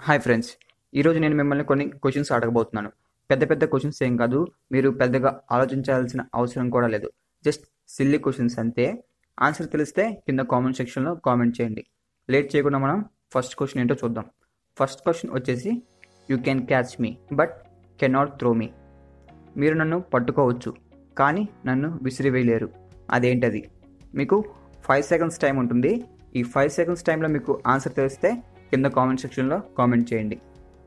hi friends ఈరోజు నేను మిమ్మల్ని కొన్ని క్వశ్చన్స్ అడగబోతున్నాను పెద్ద పెద్ద క్వశ్చన్స్ ఏం కాదు మీరు పెద్దగా ఆలోచించాల్సిన అవసరం కూడా లేదు జస్ట్ సిల్లీ క్వశ్చన్స్ అంతే ఆన్సర్ తెలిస్తే కింద కామెంట్ సెక్షన్లో కామెంట్ చేయండి లేట్ చేయకుండా మనం ఫస్ట్ క్వశ్చన్ ఏంటో చూద్దాం ఫస్ట్ క్వశ్చన్ వచ్చేసి you can catch me but cannot throw me మీరు నన్ను పట్టుకోవచ్చు కానీ నన్ను విసిరివేయలేరు అదేంటది మీకు ఫైవ్ సెకండ్స్ టైం ఉంటుంది ఈ ఫైవ్ సెకండ్స్ టైంలో మీకు ఆన్సర్ తెలిస్తే కింద కామెంట్ సెక్షన్లో కామెంట్ చేయండి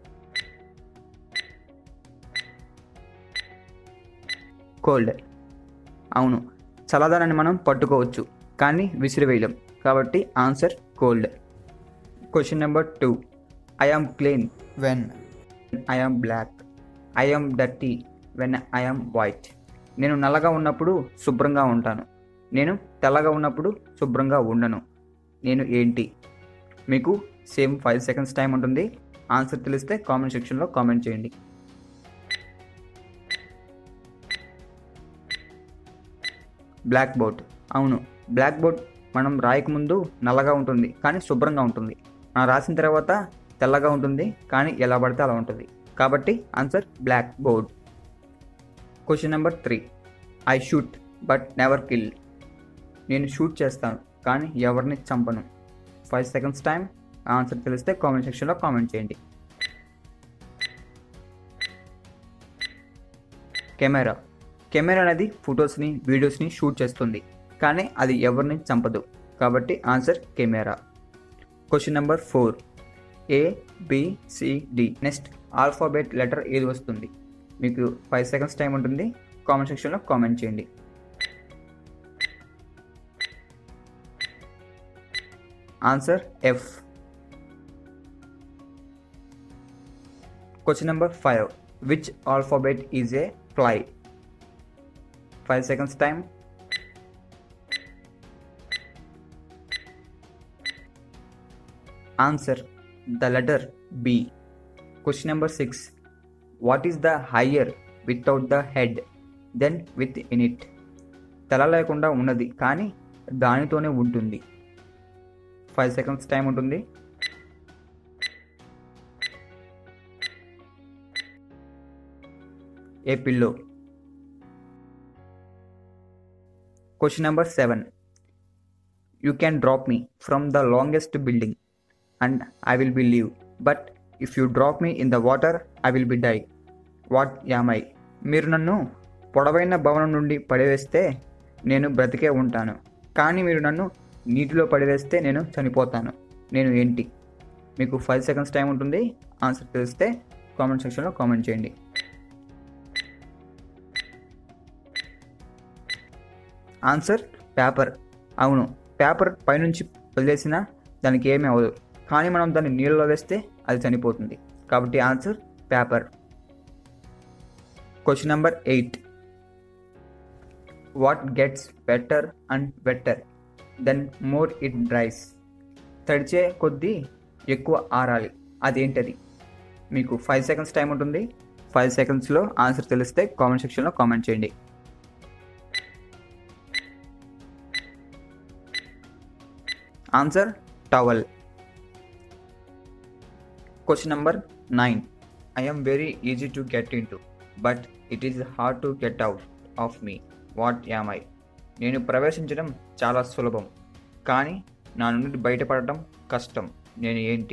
కోల్డ్ అవును చల్లదనాన్ని మనం పట్టుకోవచ్చు కానీ విసిరివేయలేం కాబట్టి answer cold question number two I am clean when I am black I am dirty when I am white నేను నల్లగా ఉన్నప్పుడు శుభ్రంగా ఉంటాను నేను తెల్లగా ఉన్నప్పుడు శుభ్రంగా ఉండను నేను ఏంటి మీకు సేమ్ ఫైవ్ సెకండ్స్ టైం ఉంటుంది ఆన్సర్ తెలిస్తే కామెంట్ సెక్షన్లో కామెంట్ చేయండి బ్లాక్ బోర్డ్ అవును బ్లాక్ బోర్డ్ మనం రాయకముందు నల్లగా ఉంటుంది కానీ శుభ్రంగా ఉంటుంది మనం రాసిన తర్వాత తెల్లగా ఉంటుంది కానీ ఎలా పడితే అలా ఉంటుంది కాబట్టి answer blackboard question number three I shoot but never kill నేను షూట్ చేస్తాను కానీ ఎవరిని చంపను ఫైవ్ సెకండ్స్ టైం ఆన్సర్ తెలిస్తే కామెంట్ సెక్షన్లో కామెంట్ చేయండి కెమెరా కెమెరా అనేది ఫొటోస్ని వీడియోస్ని షూట్ చేస్తుంది కానీ అది ఎవరిని చంపదు కాబట్టి answer camera question number four A D next alphabet letter ఏది వస్తుంది మీకు ఫైవ్ సెకండ్స్ టైం ఉంటుంది కామెంట్ సెక్షన్లో కామెంట్ చేయండి answer F question number five which alphabet is a fly five seconds time answer the letter B question number six what is the higher without the head then with in it తల లేకుండా ఉన్నది కానీ దానితోనే ఉంటుంది five seconds time ఉంటుంది a pillow question number seven you can drop me from the longest building and I will be leave but if you drop me in the water I will be die what am I మీరు నన్ను పొడవైన భవనం నుండి పడివేస్తే నేను బ్రతికే ఉంటాను కానీ మీరు నన్ను నీటిలో పడివేస్తే నేను చనిపోతాను నేను ఏంటి మీకు ఫైవ్ సెకండ్స్ టైం ఉంటుంది ఆన్సర్ తెలిస్తే కామెంట్ సెక్షన్లో కామెంట్ చేయండి ఆన్సర్ పేపర్ అవును పేపర్ పైనుంచి వదిలేసిన దానికి ఏమీ అవ్వదు కానీ మనం దాన్ని నీళ్ళలో వేస్తే అది చనిపోతుంది కాబట్టి answer paper question number eight what gets better and better then more it dries తడిచే కొద్దీ ఎక్కువ ఆరాలి అదేంటది మీకు ఫైవ్ సెకండ్స్ టైం ఉంటుంది ఫైవ్ సెకండ్స్లో ఆన్సర్ తెలిస్తే కామెంట్ సెక్షన్లో కామెంట్ చేయండి answer towel question number nine I am very easy to get in to but it is hard to get out of me what am I నేను ప్రవేశించడం చాలా సులభం కానీ నా నుండి బయటపడటం కష్టం నేను ఏంటి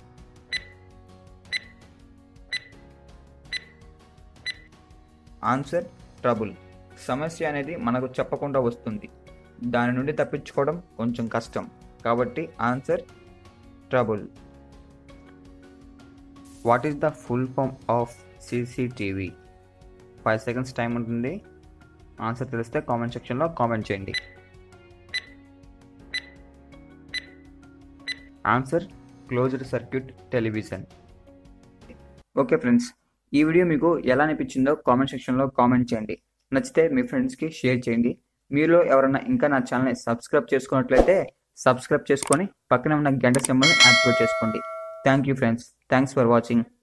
ఆన్సర్ ట్రబుల్ సమస్య అనేది మనకు చెప్పకుండా వస్తుంది దాని నుండి తప్పించుకోవడం కొంచెం కష్టం కాబట్టి answer trouble what is the full form of CCTV five seconds time ఉంటుంది ఆన్సర్ తెలిస్తే కామెంట్ సెక్షన్లో కామెంట్ చేయండి answer closed circuit television okay friends ఈ వీడియో మీకు ఎలా అనిపించిందో కామెంట్ సెక్షన్లో కామెంట్ చేయండి నచ్చితే మీ ఫ్రెండ్స్కి షేర్ చేయండి మీలో ఎవరైనా ఇంకా నా ఛానల్ని సబ్స్క్రైబ్ చేసుకున్నట్లయితే సబ్స్క్రైబ్ చేసుకొని పక్కన ఉన్న గంట సింబల్ని యాక్టివేట్ చేసుకోండి thank you friends thanks for watching